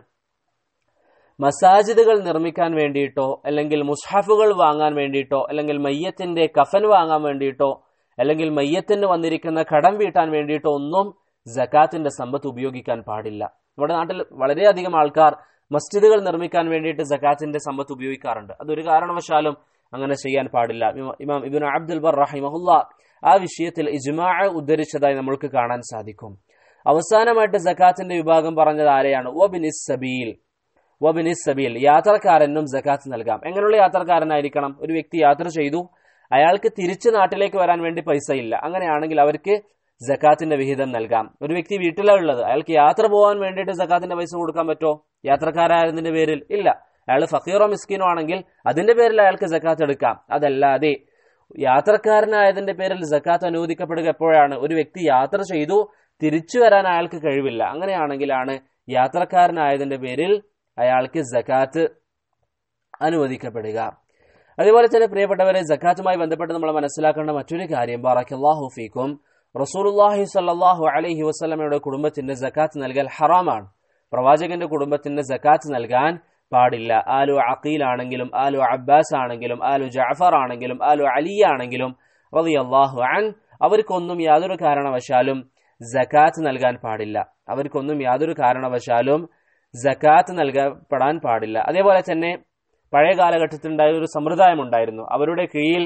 മസാജിദുകൾ നിർമ്മിക്കാൻ വേണ്ടിയിട്ടോ അല്ലെങ്കിൽ മുസ്ഹഫുകൾ വാങ്ങാൻ വേണ്ടിയിട്ടോ അല്ലെങ്കിൽ മയ്യത്തിന്റെ കഫൻ വാങ്ങാൻ വേണ്ടിയിട്ടോ അല്ലെങ്കിൽ മയ്യത്തിന് വന്നിരിക്കുന്ന കടം വീട്ടാൻ വേണ്ടിയിട്ടോ ഒന്നും ജക്കാത്തിന്റെ സമ്പത്ത് ഉപയോഗിക്കാൻ പാടില്ല നമ്മുടെ നാട്ടിൽ വളരെയധികം ആൾക്കാർ മസ്ജിദുകൾ നിർമ്മിക്കാൻ വേണ്ടിയിട്ട് ജക്കാത്തിന്റെ സമ്പത്ത് ഉപയോഗിക്കാറുണ്ട് അതൊരു കാരണവശാലും അങ്ങനെ ചെയ്യാൻ പാടില്ല ഇമാം ഇബിൻ അബ്ദുൽ ബർ റഹിമഹുല്ല ആ വിഷയത്തിൽ ഇജ്മാ ഉദ്ധരിച്ചതായി നമ്മൾക്ക് കാണാൻ സാധിക്കും അവസാനമായിട്ട് ജക്കാത്തിന്റെ വിഭാഗം പറഞ്ഞത് ആരെയാണ് വബിനിസ് സബീൽ വബിനിസ് സബീൽ യാത്രക്കാരനും ജക്കാത്ത് നൽകാം എങ്ങനെയുള്ള യാത്രക്കാരനായിരിക്കണം ഒരു വ്യക്തി യാത്ര ചെയ്തു അയാൾക്ക് തിരിച്ച് നാട്ടിലേക്ക് വരാൻ വേണ്ടി പൈസ ഇല്ല അങ്ങനെയാണെങ്കിൽ അവർക്ക് ജക്കാത്തിന്റെ വിഹിതം നൽകാം ഒരു വ്യക്തി വീട്ടിലാണ് ഉള്ളത് അയാൾക്ക് യാത്ര പോകാൻ വേണ്ടിയിട്ട് ജക്കാത്തിന്റെ പൈസ കൊടുക്കാൻ പറ്റോ യാത്രക്കാരായതിന്റെ പേരിൽ ഇല്ല അയാൾ ഫക്കീറോ മിസ്കിനോ ആണെങ്കിൽ അതിന്റെ പേരിൽ അയാൾക്ക് ജക്കാത്ത് എടുക്കാം അതല്ലാതെ യാത്രക്കാരനായതിന്റെ പേരിൽ ജക്കാത്ത് അനുവദിക്കപ്പെടുക എപ്പോഴാണ് ഒരു വ്യക്തി യാത്ര ചെയ്തു തിരിച്ചു വരാൻ അയാൾക്ക് കഴിവില്ല അങ്ങനെയാണെങ്കിലാണ് യാത്രക്കാരനായതിന്റെ പേരിൽ അയാൾക്ക് ജക്കാത്ത് അനുവദിക്കപ്പെടുക അതുപോലെ തന്നെ പ്രിയപ്പെട്ടവരെ ജക്കാത്തുമായി ബന്ധപ്പെട്ട് നമ്മൾ മനസ്സിലാക്കേണ്ട മറ്റൊരു കാര്യം ബാറക്കല്ലാഹു ഫീക്കും റസൂലുല്ലാഹി സല്ലാഹു അലൈഹി വസ്ലമയുടെ കുടുംബത്തിന്റെ ജക്കാത്ത് നൽകൽ ഹറാമാണ് പ്രവാചകന്റെ കുടുംബത്തിന് ജക്കാത്ത് നൽകാൻ പാടില്ല ആലു അഖീൽ ആണെങ്കിലും ആലു അബ്ബാസ് ആണെങ്കിലും ആലു ജാഫർ ആണെങ്കിലും ആലു അലി ആണെങ്കിലും റളിയല്ലാഹു അൻ അവർക്കൊന്നും യാതൊരു കാരണവശാലും ജക്കാത്ത് നൽകാൻ പാടില്ല അവർക്കൊന്നും യാതൊരു കാരണവശാലും ജക്കാത്ത് നൽകപ്പെടാൻ പാടില്ല അതേപോലെ തന്നെ പഴയ കാലഘട്ടത്തിൽ ഉണ്ടായ ഒരു സമ്പ്രദായം ഉണ്ടായിരുന്നു അവരുടെ കീഴിൽ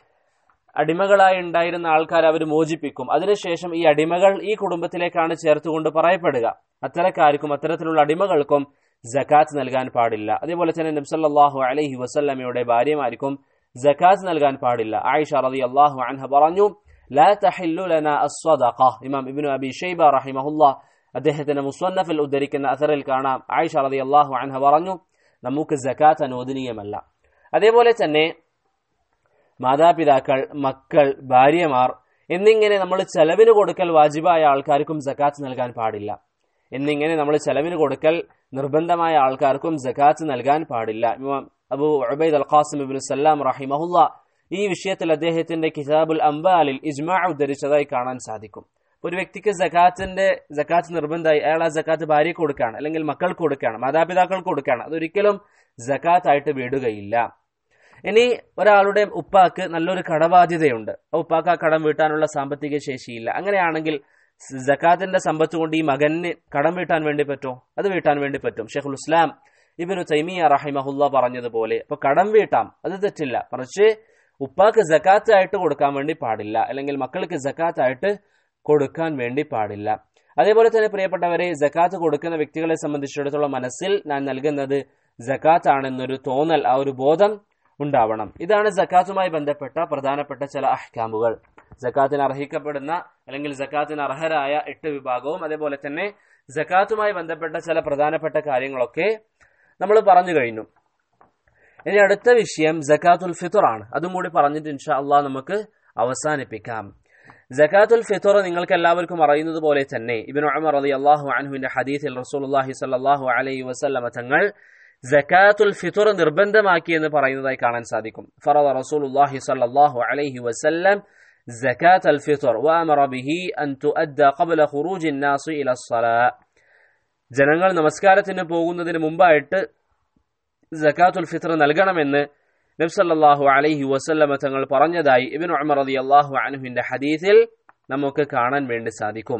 അടിമകളായി ഉണ്ടായിരുന്ന ആൾക്കാർ അവർ മോചിപ്പിക്കും അതിനുശേഷം ഈ അടിമകൾ ഈ കുടുംബത്തിലേക്കാണ് ചേർത്തുകൊണ്ട് പറയപ്പെടുക അത്തരക്കാർക്കും അത്തരത്തിലുള്ള അടിമകൾക്കും ജക്കാത്ത് നൽകാൻ പാടില്ല അതേപോലെ തന്നെ നബ്സല്ലാഹു അലൈഹി വസല്ലമയുടെ ഭാര്യമാർക്കും ജക്കാത്ത് നൽകാൻ പാടില്ല ആയിഷ റതി അള്ളാഹു അൻഹ പറഞ്ഞു ലാ തഹില്ലു ലന അസ്വദഖ ഇമാം ഇബ്നു അബി ഷൈബ റഹിമഹുല്ല അദ്ദേഹത്തിന്റെ മുസ്വന്നഫിൽ ഉദ്ധരിക്കുന്ന അസറിൽ കാണാം ആയിഷ റതി അള്ളാഹു അൻഹ പറഞ്ഞു നമുക്ക് ജക്കാത്ത് അനുവദനീയമല്ല അതേപോലെ തന്നെ മാതാപിതാക്കൾ മക്കൾ ഭാര്യമാർ എന്നിങ്ങനെ നമ്മൾ ചെലവിന് കൊടുക്കൽ വാജിബായ ആൾക്കാർക്കും ജക്കാത്ത് നൽകാൻ പാടില്ല എന്നിങ്ങനെ നമ്മൾ ചെലവിന് കൊടുക്കൽ നിർബന്ധമായ ആൾക്കാർക്കും ജക്കാത്ത് നൽകാൻ പാടില്ല Abu Ubaid al Qasim ibn Sallam റഹിമഹുല്ല ഈ വിഷയത്തിൽ അദ്ദേഹത്തിന്റെ കിതാബുൽ അംബാലിൽ ഇജ്മാ ഉദ്ധരിച്ചതായി കാണാൻ സാധിക്കും ഒരു വ്യക്തിക്ക് ജക്കാത്തിന്റെ ജക്കാത്ത് നിർബന്ധമായി അയാൾ ആ ജക്കാത്ത് ഭാര്യയ്ക്ക് കൊടുക്കുകയാണ് അല്ലെങ്കിൽ മക്കൾക്ക് കൊടുക്കുകയാണ് മാതാപിതാക്കൾക്ക് കൊടുക്കുകയാണ് അതൊരിക്കലും ജക്കാത്തായിട്ട് വിടുകയില്ല ഇനി ഒരാളുടെ ഉപ്പാക്ക് നല്ലൊരു കടബാധ്യതയുണ്ട് ആ ഉപ്പാക്ക് ആ കടം വീട്ടാനുള്ള സാമ്പത്തിക ശേഷിയില്ല അങ്ങനെയാണെങ്കിൽ ജക്കാത്തിന്റെ സമ്പത്ത് കൊണ്ട് ഈ മകന് കടം വീട്ടാൻ വേണ്ടി പറ്റുമോ അത് വീട്ടാൻ വേണ്ടി പറ്റും ഷെഖുൽ ഇസ്ലാം ഇബിനു തൈമിയ റഹിമഹുല്ല പറഞ്ഞതുപോലെ അപ്പൊ കടം വീട്ടാം അത് തെറ്റില്ല മറിച്ച് ഉപ്പാക്ക് ജക്കാത്ത് ആയിട്ട് കൊടുക്കാൻ വേണ്ടി പാടില്ല അല്ലെങ്കിൽ മക്കൾക്ക് ജക്കാത്ത് ആയിട്ട് കൊടുക്കാൻ വേണ്ടി പാടില്ല അതേപോലെ തന്നെ പ്രിയപ്പെട്ടവരെ ജക്കാത്ത് കൊടുക്കുന്ന വ്യക്തികളെ സംബന്ധിച്ചിടത്തോളം മനസ്സിൽ ഞാൻ നൽകുന്നത് ജക്കാത്ത് ആണെന്നൊരു തോന്നൽ ആ ഒരു ബോധം ഉണ്ടാവണം ഇതാണ് ജക്കാത്തുമായി ബന്ധപ്പെട്ട പ്രധാനപ്പെട്ട ചില അഹ്കാമുകൾ ജക്കാത്തിന് അർഹിക്കപ്പെടുന്ന അല്ലെങ്കിൽ ജക്കാത്തിന് അർഹരായ എട്ട് വിഭാഗവും അതേപോലെ തന്നെ ജക്കാത്തുമായി ബന്ധപ്പെട്ട ചില പ്രധാനപ്പെട്ട കാര്യങ്ങളൊക്കെ നമ്മൾ പറഞ്ഞു കഴിഞ്ഞു ഇനി അടുത്ത വിഷയം ജക്കാത്തുൽ ഫിത്തർ ആണ് അതും കൂടി പറഞ്ഞിട്ട് ഇൻഷാ അള്ളാഹ് നമുക്ക് അവസാനിപ്പിക്കാം ജക്കാത്തുൽ ഫിത്തർ നിങ്ങൾക്ക് എല്ലാവർക്കും അറിയുന്നത് പോലെ തന്നെ ഇബിൻ ഉമർ റളി അള്ളാഹു അൻഹുവിന്റെ ഹദീസിൽ റസൂലുള്ളാഹി സ്വല്ലല്ലാഹു അലൈഹി വസല്ലമ തങ്ങൾ ജക്കാത്തുൽ ഫിത്തർ നിർബന്ധമാക്കി എന്ന് പറയുന്നതായി കാണാൻ സാധിക്കും ഫറദ റസൂലുള്ളാഹി സ്വല്ലല്ലാഹു അലൈഹി വസല്ലം زكاة الفطر وأمر به أن تؤدى قبل خروج الناس إلى الصلاة ജനങ്ങൾ നമസ്കാരത്തിന് പോകുന്നതിന് മുമ്പായിട്ട് ജക്കാത്തുൽ ഫിത്ർ നൽകണമെന്ന് നബ്സല്ലാഹു അലൈഹി വസല്ലമ തങ്ങൾ പറഞ്ഞതായി ഇബിൻ ഉമർ റതി അള്ളാഹു അനുഹിന്റെ ഹദീസിൽ നമുക്ക് കാണാൻ വേണ്ടി സാധിക്കും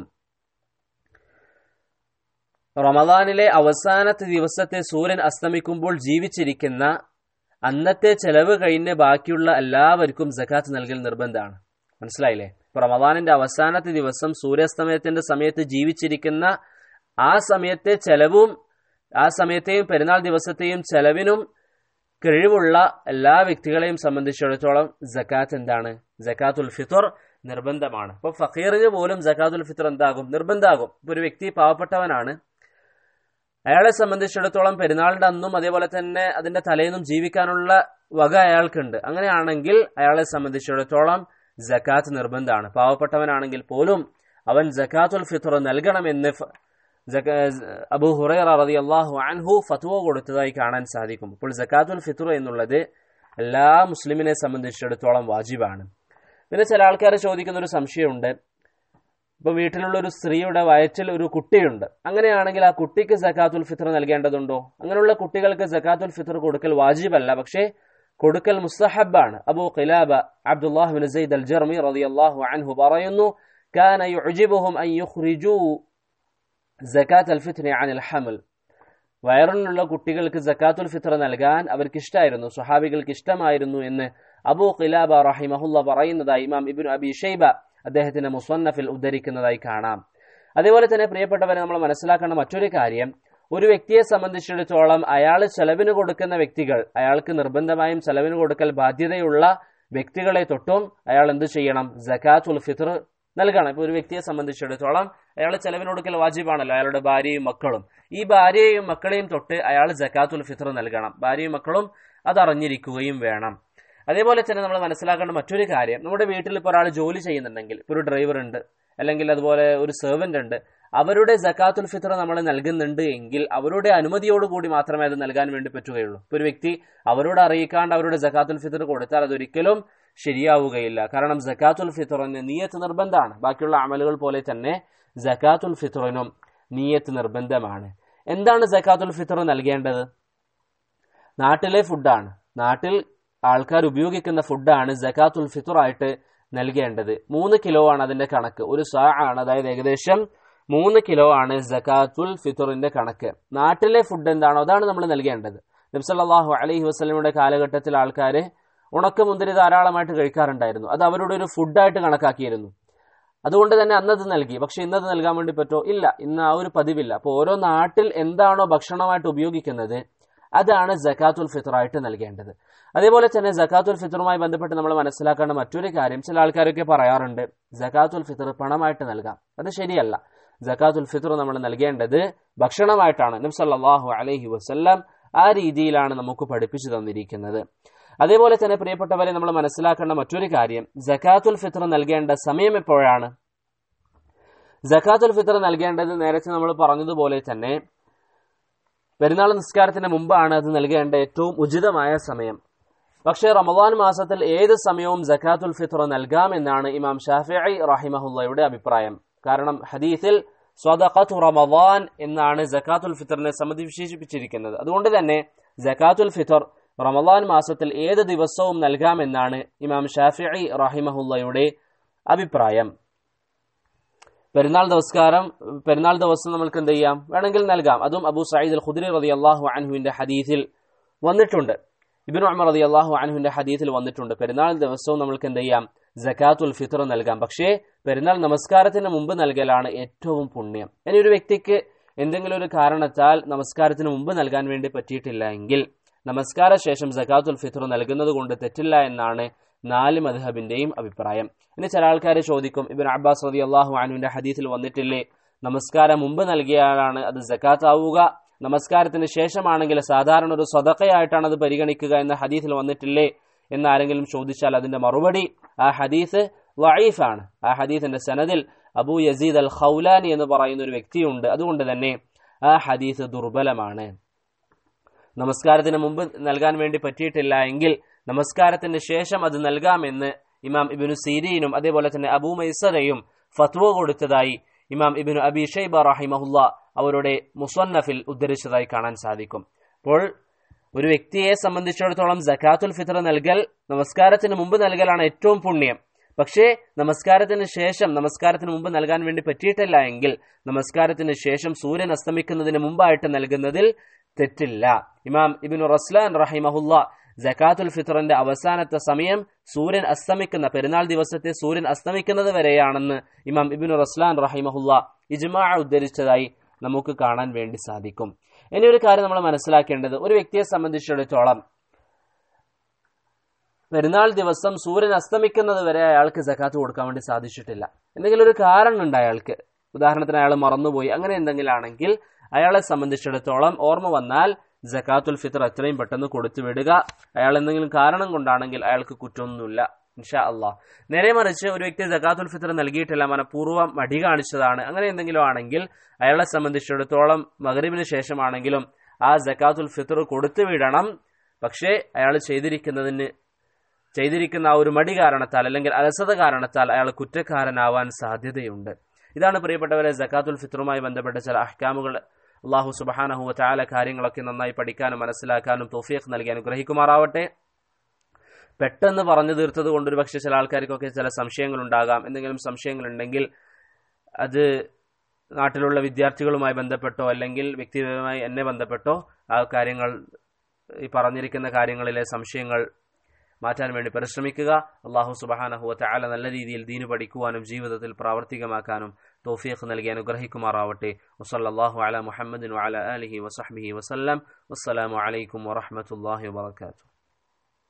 റമദാനിലെ അവസാനത്തെ ദിവസത്തെ സൂര്യൻ അസ്തമിക്കുമ്പോൾ ജീവിച്ചിരിക്കുന്ന അന്നത്തെ ചെലവ് കഴിഞ്ഞ് ബാക്കിയുള്ള എല്ലാവർക്കും ജക്കാത്ത് നൽകൽ നിർബന്ധമാണ് മനസ്സിലായില്ലേ ഇപ്പൊ റമദാനിന്റെ അവസാനത്തെ ദിവസം സൂര്യാസ്തമയത്തിന്റെ സമയത്ത് ജീവിച്ചിരിക്കുന്ന ആ സമയത്തെ ചെലവും ആ സമയത്തെയും പെരുന്നാൾ ദിവസത്തെയും ചെലവിനും കഴിവുള്ള എല്ലാ വ്യക്തികളെയും സംബന്ധിച്ചിടത്തോളം ജക്കാത്ത് എന്താണ് ജക്കാത്തുൽ ഫിത്തർ നിർബന്ധമാണ് ഇപ്പൊ ഫക്കീറിന് പോലും ജക്കാത്തുൽ ഫിത്തർ എന്താകും നിർബന്ധമാകും ഇപ്പൊ ഒരു വ്യക്തി പാവപ്പെട്ടവനാണ് അയാളെ സംബന്ധിച്ചിടത്തോളം പെരുന്നാളിന്റെ അന്നും അതേപോലെ തന്നെ അതിന്റെ തലേന്നും ജീവിക്കാനുള്ള വക അയാൾക്കുണ്ട് അങ്ങനെയാണെങ്കിൽ അയാളെ സംബന്ധിച്ചിടത്തോളം ജക്കാത്ത് നിർബന്ധമാണ് പാവപ്പെട്ടവനാണെങ്കിൽ പോലും അവൻ ജക്കാത്തുൽ ഫിത്തർ നൽകണമെന്ന് അബു ഹുറൈറ റതി അള്ളാഹു അൻഹു ഫത്വ കൊടുത്തതായി കാണാൻ സാധിക്കും അപ്പോൾ ജക്കാത്തുൽ ഫിത്തർ എന്നുള്ളത് എല്ലാ മുസ്ലിമിനെ സംബന്ധിച്ചിടത്തോളം വാജിബാണ് പിന്നെ ചില ആൾക്കാർ ചോദിക്കുന്ന ഒരു സംശയമുണ്ട് ഇപ്പൊ വീട്ടിലുള്ള ഒരു സ്ത്രീയുടെ വയറ്റിൽ ഒരു കുട്ടിയുണ്ട് അങ്ങനെയാണെങ്കിൽ ആ കുട്ടിക്ക് ജക്കാത്തുൽ ഫിത്തർ നൽകേണ്ടതുണ്ടോ അങ്ങനെയുള്ള കുട്ടികൾക്ക് ജക്കാത്തുൽ ഫിത്തർ കൊടുക്കൽ വാജിബല്ല പക്ഷേ കൊടുക്കൽ മുസ്തഹബാണ് Abu Qilaba Abdullah Zaid al Jarmi റളിയല്ലാഹു അൻഹു പറയുന്നു كان يعجبهم أن يخرجوا زكاة الفطر عن الحمل വയറിനുള്ള കുട്ടികൾക്ക് ജക്കാത്തുൽ ഫിത്ര നൽകാൻ അവർക്ക് ഇഷ്ടമായിരുന്നു സ്വഹാബികൾക്ക് ഇഷ്ടമായിരുന്നു എന്ന് അബൂ ഖിലാബ റഹിമഹുല്ല പറയുന്നതായി ഇമാം ഇബിൻ അബി ഷൈബ അദ്ദേഹത്തിന്റെ മുസന്നഫിൽ ഉദ്ധരിക്കുന്നതായി കാണാം അതേപോലെ തന്നെ പ്രിയപ്പെട്ടവരെ നമ്മൾ മനസ്സിലാക്കേണ്ട മറ്റൊരു കാര്യം ഒരു വ്യക്തിയെ സംബന്ധിച്ചിടത്തോളം അയാൾ ചെലവിന് കൊടുക്കുന്ന വ്യക്തികൾ അയാൾക്ക് നിർബന്ധമായും ചെലവിന് കൊടുക്കൽ ബാധ്യതയുള്ള വ്യക്തികളെ തൊട്ടും അയാൾ എന്ത് ചെയ്യണം ജക്കാത്തുൽ ഫിത്ർ നൽകണം ഇപ്പൊ ഒരു വ്യക്തിയെ സംബന്ധിച്ചിടത്തോളം അയാൾ ചെലവിന് കൊടുക്കൽ വാജിബാണല്ലോ അയാളുടെ ഭാര്യയും മക്കളും ഈ ഭാര്യയെയും മക്കളെയും തൊട്ട് അയാൾ ജക്കാത്തുൽ ഫിത്ർ നൽകണം ഭാര്യയും മക്കളും അത് അറിഞ്ഞിരിക്കുകയും വേണം അതേപോലെ തന്നെ നമ്മൾ മനസ്സിലാക്കേണ്ട മറ്റൊരു കാര്യം നമ്മുടെ വീട്ടിൽ ഇപ്പോൾ ഒരാൾ ജോലി ചെയ്യുന്നുണ്ടെങ്കിൽ ഇപ്പോൾ ഒരു ഡ്രൈവർ ഉണ്ട് അല്ലെങ്കിൽ അതുപോലെ ഒരു സെർവന്റ് ഉണ്ട് അവരുടെ ജക്കാത്തുൽ ഫിത്ർ നമ്മൾ നൽകുന്നുണ്ട് എങ്കിൽ അവരുടെ അനുമതിയോടുകൂടി മാത്രമേ അത് നൽകാൻ വേണ്ടി പറ്റുകയുള്ളൂ ഇപ്പോൾ ഒരു വ്യക്തി അവരോട് അറിയിക്കാണ്ട് അവരുടെ ജക്കാത്തുൽ ഫിത്ർ കൊടുത്താൽ അതൊരിക്കലും ശരിയാവുകയില്ല കാരണം ജക്കാത്തുൽ ഫിത്റിന് നീയത്ത് നിർബന്ധമാണ് ബാക്കിയുള്ള അമലുകൾ പോലെ തന്നെ ജക്കാത്തുൽ ഫിത്റിനും നീയത്ത് നിർബന്ധമാണ് എന്താണ് ജക്കാത്തുൽ ഫിത്ർ നൽകേണ്ടത് നാട്ടിലെ ഫുഡാണ് നാട്ടിൽ ആൾക്കാർ ഉപയോഗിക്കുന്ന ഫുഡാണ് ജക്കാത്തുൽ ഫിത്ർ ആയിട്ട് നൽകേണ്ടത് മൂന്ന് കിലോ ആണ് അതിന്റെ കണക്ക് ഒരു സാ ആണ് അതായത് ഏകദേശം മൂന്ന് കിലോ ആണ് ജക്കാത്തുൽ ഫിത്തറിന്റെ കണക്ക് നാട്ടിലെ ഫുഡ് എന്താണോ അതാണ് നമ്മൾ നൽകേണ്ടത് നബ്സല്ലാഹു അലൈഹി വസ്ലമിയുടെ കാലഘട്ടത്തിൽ ആൾക്കാർ ഉണക്കമുന്തിരി ധാരാളമായിട്ട് കഴിക്കാറുണ്ടായിരുന്നു അത് അവരുടെ ഒരു ഫുഡായിട്ട് കണക്കാക്കിയിരുന്നു അതുകൊണ്ട് തന്നെ അന്നത് നൽകി പക്ഷെ ഇന്നത് നൽകാൻ വേണ്ടി പറ്റോ ഇല്ല ഇന്ന് ആ ഒരു പതിവില്ല അപ്പോൾ ഓരോ നാട്ടിൽ എന്താണോ ഭക്ഷണമായിട്ട് ഉപയോഗിക്കുന്നത് അതാണ് ജക്കാത്തുൽ ഫിത്തറായിട്ട് നൽകേണ്ടത് അതേപോലെ തന്നെ ജക്കാത്തുൽ ഫിത്തറുമായി ബന്ധപ്പെട്ട് നമ്മൾ മനസ്സിലാക്കേണ്ട മറ്റൊരു കാര്യം ചില ആൾക്കാരൊക്കെ പറയാറുണ്ട് ജക്കാത്തുൽ ഫിത്തർ പണമായിട്ട് നൽകാം അത് ശരിയല്ല ജക്കാത്തുൽ ഫിത്തർ നമ്മൾ നൽകേണ്ടത് ഭക്ഷണമായിട്ടാണ് നബ്സല്ലാഹു അലൈഹി വസ്ല്ലാം ആ രീതിയിലാണ് നമുക്ക് പഠിപ്പിച്ചു തന്നിരിക്കുന്നത് അതേപോലെ തന്നെ പ്രിയപ്പെട്ടവരെ നമ്മൾ മനസ്സിലാക്കേണ്ട മറ്റൊരു കാര്യം ജക്കാത്തുൽ ഫിത്തർ നൽകേണ്ട സമയം എപ്പോഴാണ് ജക്കാത്തുൽ ഫിത്തർ നൽകേണ്ടത് നേരത്തെ നമ്മൾ പറഞ്ഞതുപോലെ തന്നെ പെരുന്നാൾ നിസ്കാരത്തിന് മുമ്പാണ് അത് നൽകേണ്ട ഏറ്റവും ഉചിതമായ സമയം പക്ഷേ റമദാൻ മാസത്തിൽ ഏത് സമയവും ജക്കാത്തുൽ ഫിത്തർ നൽകാമെന്നാണ് ഇമാം ഷാഫിഇ റഹിമഹുല്ലയുടെ അഭിപ്രായം കാരണം ഹദീസിൽ സ്വദഖത്തു റമദാൻ എന്നാണ് ജക്കാത്തുൽ ഫിത്തറിനെ സംബന്ധിച്ച് വിശേഷിപ്പിച്ചിരിക്കുന്നത് അതുകൊണ്ട് തന്നെ ജക്കാത്തുൽ ഫിത്തർ റമദാൻ മാസത്തിൽ ഏത് ദിവസവും നൽകാമെന്നാണ് ഇമാം ഷാഫിഇ റഹിമഹുല്ലയുടെ അഭിപ്രായം പെരുന്നാൾ നമസ്കാരം പെരുന്നാൾ ദിവസം നമുക്ക് എന്ത് ചെയ്യാം വേണമെങ്കിൽ നൽകാം അതും അബു സയ്യിദ് അൽ ഖുദ്രി റതി അള്ളാഹു അൻഹുവിന്റെ ഹദീസിൽ വന്നിട്ടുണ്ട് ഇബിൻ ഉമർ റതി അള്ളാഹു അൻഹുവിന്റെ ഹദീസിൽ വന്നിട്ടുണ്ട് പെരുന്നാൾ ദിവസവും നമുക്ക് എന്ത് ചെയ്യാം ജക്കാത്തുൽ ഫിത്തർ നൽകാം പക്ഷേ പെരുന്നാൾ നമസ്കാരത്തിന് മുമ്പ് നൽകലാണ് ഏറ്റവും പുണ്യം ഇനി ഒരു വ്യക്തിക്ക് എന്തെങ്കിലും ഒരു കാരണത്താൽ നമസ്കാരത്തിന് മുമ്പ് നൽകാൻ വേണ്ടി പറ്റിയിട്ടില്ല എങ്കിൽ നമസ്കാര ശേഷം ജക്കാത്തുൽ ഫിത്ർ നൽകുന്നത് കൊണ്ട് തെറ്റില്ല എന്നാണ് നാല് മദ്ഹബിന്റെയും അഭിപ്രായം ഇനി ചില ആൾക്കാർ ചോദിക്കും ഇബിൻ അബ്ബാസ് റതി അള്ളാഹു അനുവിന്റെ ഹദീസിൽ വന്നിട്ടില്ലേ നമസ്കാരം മുമ്പ് നൽകിയാലാണ് അത് ജക്കാത്ത് ആവുക നമസ്കാരത്തിന് ശേഷമാണെങ്കിൽ സാധാരണ ഒരു സ്വതക്കയായിട്ടാണ് അത് പരിഗണിക്കുക എന്ന ഹദീസിൽ വന്നിട്ടില്ലേ എന്ന് ആരെങ്കിലും ചോദിച്ചാൽ അതിന്റെ മറുപടി ആ ഹദീസ് വൈഫാണ് ആ ഹദീസിന്റെ സനദിൽ അബൂ യസീദ് അൽ ഖൗലാനി എന്ന് പറയുന്ന ഒരു വ്യക്തിയുണ്ട് അതുകൊണ്ട് തന്നെ ആ ഹദീസ് ദുർബലമാണ് നമസ്കാരത്തിന് മുമ്പ് നൽകാൻ വേണ്ടി പറ്റിയിട്ടില്ല എങ്കിൽ നമസ്കാരത്തിന് ശേഷം അത് നൽകാമെന്ന് ഇമാം ഇബിനു സീരീനും അതേപോലെ തന്നെ അബൂ മൈസറയും ഫത്വ കൊടുത്തതായി ഇമാം ഇബിനു അബി ഷൈബ റഹിമഹുല്ല അവരുടെ മുസന്നഫിൽ ഉദ്ധരിച്ചതായി കാണാൻ സാധിക്കും അപ്പോൾ ഒരു വ്യക്തിയെ സംബന്ധിച്ചിടത്തോളം ജക്കാത്തുൽ ഫിത്ർ നൽകൽ നമസ്കാരത്തിന് മുമ്പ് നൽകലാണ് ഏറ്റവും പുണ്യം പക്ഷേ നമസ്കാരത്തിന് ശേഷം നമസ്കാരത്തിന് മുമ്പ് നൽകാൻ വേണ്ടി പറ്റിയിട്ടില്ല എങ്കിൽ നമസ്കാരത്തിന് ശേഷം സൂര്യൻ അസ്തമിക്കുന്നതിന് മുമ്പായിട്ട് നൽകുന്നതിൽ തെറ്റില്ല ഇമാം ഇബിനു റസ്ലാൻ റഹിമഹുല്ല ജക്കാത്തുൽ ഫിത്റിന്റെ അവസാനത്തെ സമയം സൂര്യൻ അസ്തമിക്കുന്ന പെരുന്നാൾ ദിവസത്തെ സൂര്യൻ അസ്തമിക്കുന്നത് വരെയാണെന്ന് ഇമാം ഇബിനു റസ്ലാൻ റഹിമഹുല്ല ഇജ്മാ ഉദ്ധരിച്ചതായി നമുക്ക് കാണാൻ വേണ്ടി സാധിക്കും ഇനി ഒരു കാര്യം നമ്മൾ മനസ്സിലാക്കേണ്ടത് ഒരു വ്യക്തിയെ സംബന്ധിച്ചിടത്തോളം പെരുന്നാൾ ദിവസം സൂര്യൻ അസ്തമിക്കുന്നത് വരെ അയാൾക്ക് ജക്കാത്ത് കൊടുക്കാൻ വേണ്ടി സാധിച്ചിട്ടില്ല എന്തെങ്കിലും ഒരു കാരണം ഉണ്ട് അയാൾക്ക് ഉദാഹരണത്തിന് അയാൾ മറന്നുപോയി അങ്ങനെ എന്തെങ്കിലും ആണെങ്കിൽ അയാളെ സംബന്ധിച്ചിടത്തോളം ഓർമ്മ വന്നാൽ ജക്കാത്തുൽ ഫിത്തർ എത്രയും പെട്ടെന്ന് കൊടുത്തു വിടുക അയാൾ എന്തെങ്കിലും കാരണം കൊണ്ടാണെങ്കിൽ അയാൾക്ക് കുറ്റമൊന്നുമില്ല ഇൻഷാ അള്ളാഹ് നേരെ മറിച്ച് ഒരു വ്യക്തി ജക്കാത്തുൽ ഫിത്തർ നൽകിയിട്ടില്ല മനഃപൂർവ്വം മടി കാണിച്ചതാണ് അങ്ങനെ എന്തെങ്കിലും ആണെങ്കിൽ അയാളെ സംബന്ധിച്ചിടത്തോളം മകരീബിന് ശേഷമാണെങ്കിലും ആ ജക്കാത്തുൽ ഫിത്തർ കൊടുത്തു വിടണം പക്ഷേ അയാൾ ചെയ്തിരിക്കുന്നതിന് ചെയ്തിരിക്കുന്ന ആ ഒരു മടി കാരണത്താൽ അല്ലെങ്കിൽ അലസത കാരണത്താൽ അയാൾ കുറ്റക്കാരനാവാൻ സാധ്യതയുണ്ട് ഇതാണ് പ്രിയപ്പെട്ടവരെ ജക്കാത്തുൽ ഫിത്തറുമായി ബന്ധപ്പെട്ട ചില അഹ്കാമുകൾ അള്ളാഹു സുബഹാനഹു ചാല കാര്യങ്ങളൊക്കെ നന്നായി പഠിക്കാനും മനസ്സിലാക്കാനും തോഫിയക്ക് നൽകി അനുഗ്രഹിക്കുമാറാവട്ടെ പെട്ടെന്ന് പറഞ്ഞു തീർത്തത് കൊണ്ട് ഒരു പക്ഷേ ചില ആൾക്കാർക്കൊക്കെ ചില സംശയങ്ങൾ ഉണ്ടാകാം എന്തെങ്കിലും സംശയങ്ങൾ ഉണ്ടെങ്കിൽ അത് നാട്ടിലുള്ള വിദ്യാർത്ഥികളുമായി ബന്ധപ്പെട്ടോ അല്ലെങ്കിൽ വ്യക്തിപരമായി എന്നെ ബന്ധപ്പെട്ടോ ആ കാര്യങ്ങൾ ഈ പറഞ്ഞിരിക്കുന്ന കാര്യങ്ങളിലെ സംശയങ്ങൾ മാറ്റാൻ വേണ്ടി പരിശ്രമിക്കുക അള്ളാഹു സുബഹാനഹുവ ചാല നല്ല രീതിയിൽ ദീന് പഠിക്കുവാനും ജീവിതത്തിൽ പ്രാവർത്തികമാക്കാനും തോഫീഖ് നൽകി അനുഗ്രഹിക്കുമാറാവട്ടെ വസല്ലാഹു അല മുഹമ്മദിൻ വഅല ആലിഹി വസഹ്ബിഹി വസല്ലം വസ്സലാമു അലൈക്കും വറഹ്മത്തുള്ളാഹി വബറകാതുഹു